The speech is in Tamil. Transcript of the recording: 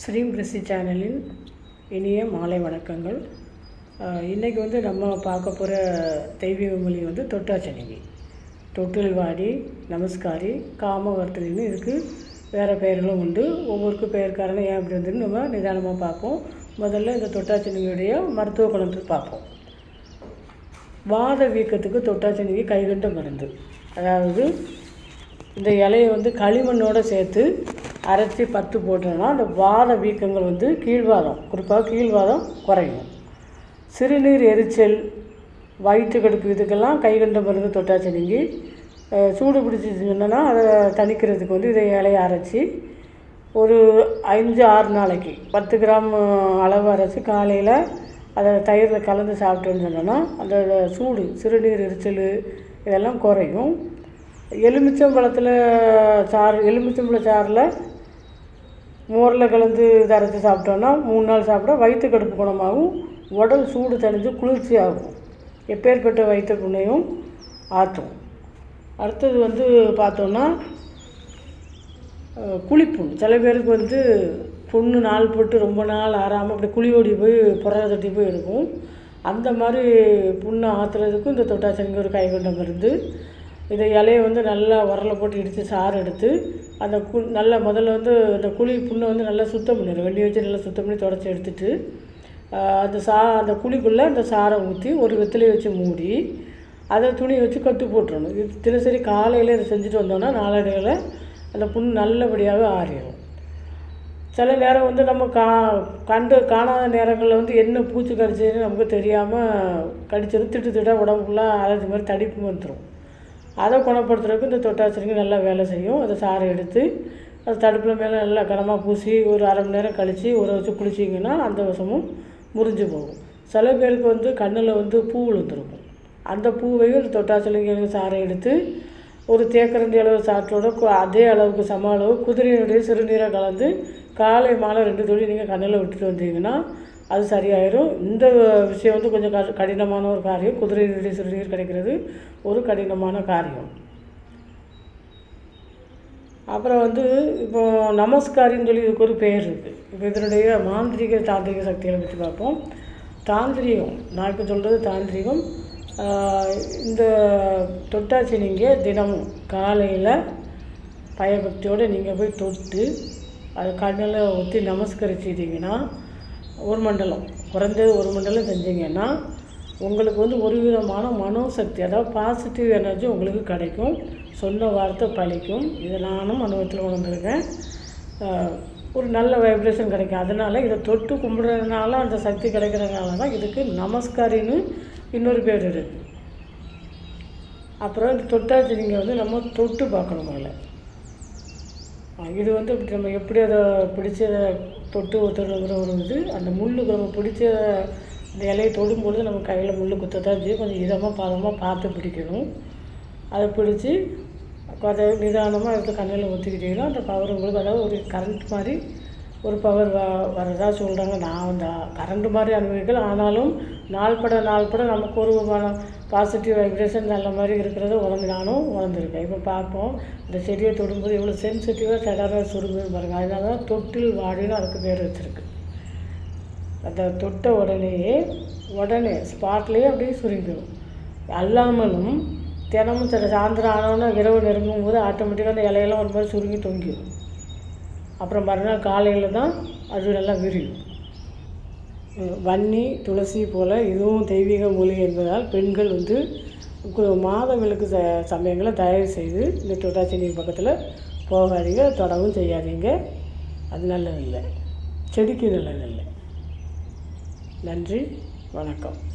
ஸ்ரீம் கிறிஸ்டி சேனலின் இனிய மாலை வணக்கங்கள் அஹ், இன்னைக்கு வந்து நம்ம பார்க்க போகிற தெய்வீக மொழி வந்து தொட்டாச்சனிகி தொட்டில்வாடி நமஸ்காரி காமவர்த்தனின்னு இதுக்கு வேறு பெயர்களும் உண்டு ஒவ்வொருக்கு பெயர் காரணம் ஏன் அப்படி வந்துன்னு நம்ம நிதானமாக பார்ப்போம் முதல்ல இந்த தொட்டாச்சனிகையுடைய மருத்துவ குணத்தை பார்ப்போம் வாத வீக்கத்துக்கு தொட்டாச்சனிகை கைகண்ட மருந்து அதாவது இந்த இலையை வந்து களிமண்ணோடு சேர்த்து அரைச்சி பத்து போட்டோம்னா அந்த வாத வீக்கங்கள் வந்து கீழ்வாதம் குறிப்பாக கீழ்வாதம் குறையும் சிறுநீர் எரிச்சல் வயிற்று கடுப்பு இதுக்கெல்லாம் கைகண்ட மருந்து தொட்டாச்சனிங்கி அஹ், சூடு பிடிச்சிச்சுன்னா அதை தணிக்கிறதுக்கு வந்து இதை இலையை அரைச்சி ஒரு அஞ்சு ஆறு நாளைக்கு பத்து கிராம் அளவு அரைச்சி காலையில் அதை தயிரில் கலந்து சாப்பிட்டோன்னு சொன்னோன்னா அந்த சூடு சிறுநீர் எரிச்சல் இதெல்லாம் குறையும் எலுமிச்சம்பழத்தில் சாறு எலுமிச்சம்பழ சாறில் மோரில் கலந்து இதை அரைச்சி சாப்பிட்டோன்னா மூணு நாள் சாப்பிட்டா வயிற்று கடுப்பு குணமாகும் உடல் சூடு தணிஞ்சு குளிர்ச்சி ஆகும் எப்பேற்பட்ட வயிற்று புண்ணையும் ஆற்றும் அடுத்தது வந்து பார்த்தோன்னா அஹ், குழிப்புண் சில பேருக்கு வந்து புண்ணு நாள் போட்டு ரொம்ப நாள் ஆறாமல் அப்படி குழி ஓடி போய் புறவை தட்டி போய் இருக்கும் அந்த மாதிரி புண்ணை ஆற்றுறதுக்கும் இந்த தொட்டாச்சனிங்க ஒரு கைகொண்ட மருந்து இதை இலையை வந்து நல்லா உரலை போட்டு இடித்து சாறு எடுத்து அந்த கு நல்லா முதல்ல வந்து அந்த குழி புண்ணை வந்து நல்லா சுத்தம் பண்ணிடும் வெண்ணி வச்சு நல்லா சுத்தம் பண்ணி தொடச்சி எடுத்துட்டு ஆஹ், அந்த சா அந்த குழிக்குள்ளே அந்த சாரை ஊற்றி ஒரு வெத்திலையை வச்சு மூடி அதை துணியை வச்சு கட்டு போட்டுறணும் இது தினசரி காலையில் இதை செஞ்சுட்டு வந்தோம்னா நாளடைவில் அந்த புண் நல்லபடியாக ஆறிடும் சில நேரம் வந்து நம்ம கா கண்டு காணாத நேரங்களில் வந்து என்ன பூச்சி கடிச்சதுன்னு நமக்கு தெரியாமல் கடிச்சது திட்டு திட்டாக உடம்பு ஃபுல்லாக அலர்ஜி மாதிரி தடிப்பு வந்துடும் அதை குணப்படுத்துறதுக்கு இந்த தொட்டாச்சிரிங்க நல்லா வேலை செய்யும் அதை சாறை எடுத்து அது தடுப்பில் மேலே நல்லா கனமாக பூசி ஒரு அரை மணி நேரம் கழித்து ஊற வச்சு குளிச்சிங்கன்னா அந்த விஷமும் முறிஞ்சு போகும் சில பேருக்கு வந்து கண்ணில் வந்து பூ விழுந்துருக்கும் அந்த பூவையும் இந்த தொட்டாச்சிலிங்க சாறை எடுத்து ஒரு தேக்கரண்டி அளவு சாற்றோட கு- அதே அளவுக்கு சம அளவு குதிரையினுடைய சிறுநீரை கலந்து காலை மாலை ரெண்டு துளி நீங்கள் கண்ணில் விட்டுட்டு வந்தீங்கன்னா அது சரியாயிரும் இந்த விஷயம் வந்து கொஞ்சம் க- கடினமான ஒரு காரியம் குதிரையினுடைய சிறுநீர் கிடைக்கிறது ஒரு கடினமான காரியம் அப்புறம் வந்து இப்போ நமஸ்காரின்னு சொல்லி இதுக்கு ஒரு பேர் இருக்குது இப்போ இதனுடைய மாந்திரிக தாந்திரிக சக்திகளை பற்றி பார்ப்போம் தாந்திரிகம் நான் இப்போ சொல்கிறது தாந்திரிகம் ஆஹ் இந்த தொட்டாச்சி நீங்கள் தினமும் காலையில் பயபக்தியோடு நீங்கள் போய் தொட்டு அது கண்ணில் ஊற்றி நமஸ்கரிச்சிட்டிங்கன்னா ஒரு மண்டலம் குறைஞ்சது ஒரு மண்டலம் செஞ்சீங்கன்னா உங்களுக்கு வந்து ஒரு விதமான மனோசக்தி அதாவது பாசிட்டிவ் எனர்ஜி உங்களுக்கு கிடைக்கும் சொன்ன வார்த்தை பழிக்கும் இதை நானும் அனுபவத்தில் உணர்ந்திருக்கேன் ஆஹ் ஒரு நல்ல வைப்ரேஷன் கிடைக்கும் அதனால் இதை தொட்டு கும்பிட்றதுனால அந்த சக்தி கிடைக்கிறதுனால தான் இதுக்கு நமஸ்காரின்னு இன்னொரு பேர் இருக்குது அப்புறம் இந்த தொட்டாச்சி நீங்கள் வந்து நம்ம தொட்டு பார்க்கணும் முதல்ல ஆ, இது வந்து இப்படி நம்ம எப்படி அதை பிடிச்ச தொட்டு ஒருத்தருங்கிற ஒரு இது அந்த முள்ளுக்கு நம்ம பிடிச்ச இந்த இலையை தொடும்பொழுது நம்ம கையில் முள் குத்தத்தான் செய்யும் கொஞ்சம் இதமாக பாதமாக பார்த்து பிடிக்கணும் அதை பிடிச்சி அதை நிதானமாக எடுத்து கண்ணில் ஊற்றிக்கிட்டீங்கன்னா அந்த பவர் உங்களுக்கு அதாவது ஒரு கரண்ட் மாதிரி ஒரு பவர் வ வரதா சொல்கிறாங்க நான் அந்த கரண்ட் மாதிரி அனுபவிக்கல ஆனாலும் நாள்பட நாள்பட நமக்கு ஒரு பாசிட்டிவ் வைப்ரேஷன் நல்ல மாதிரி இருக்கிறத உணர்ந்து நானும் உணர்ந்துருக்கேன் இப்போ பார்ப்போம் இந்த செடியை தொடும்போது எவ்வளோ சென்சிட்டிவாக சடராக சுருங்குன்னு பாருங்கள் அதனால தான் தொட்டில் வாடின்னு அதுக்கு பேர் வச்சுருக்கு அதை தொட்ட உடனேயே உடனே ஸ்பாட்லேயே அப்படியே சுருங்கிடும் அல்லாமலும் தினமும் சில சாயந்தரம் ஆனோன்னா இரவு நெருங்கும் போது ஆட்டோமேட்டிக்காக அந்த இலையெல்லாம் ஒரு மாதிரி சுருங்கி தொங்கிடும் அப்புறம் மறுநாள் காலையில் தான் அது நல்லா விரியும் அஹ் வன்னி துளசி போல் இதுவும் தெய்வீக மூலிகை என்பதால் பெண்கள் வந்து கு- மாதவிலக்கு ச சமயங்களை தயவு செய்து இந்த தொட்டாச்சி நீர் பக்கத்தில் போகாதீங்க தொடவும் செய்யாதீங்க அது நல்லதில்லை செடிக்கு நல்லதில்லை நன்றி வணக்கம்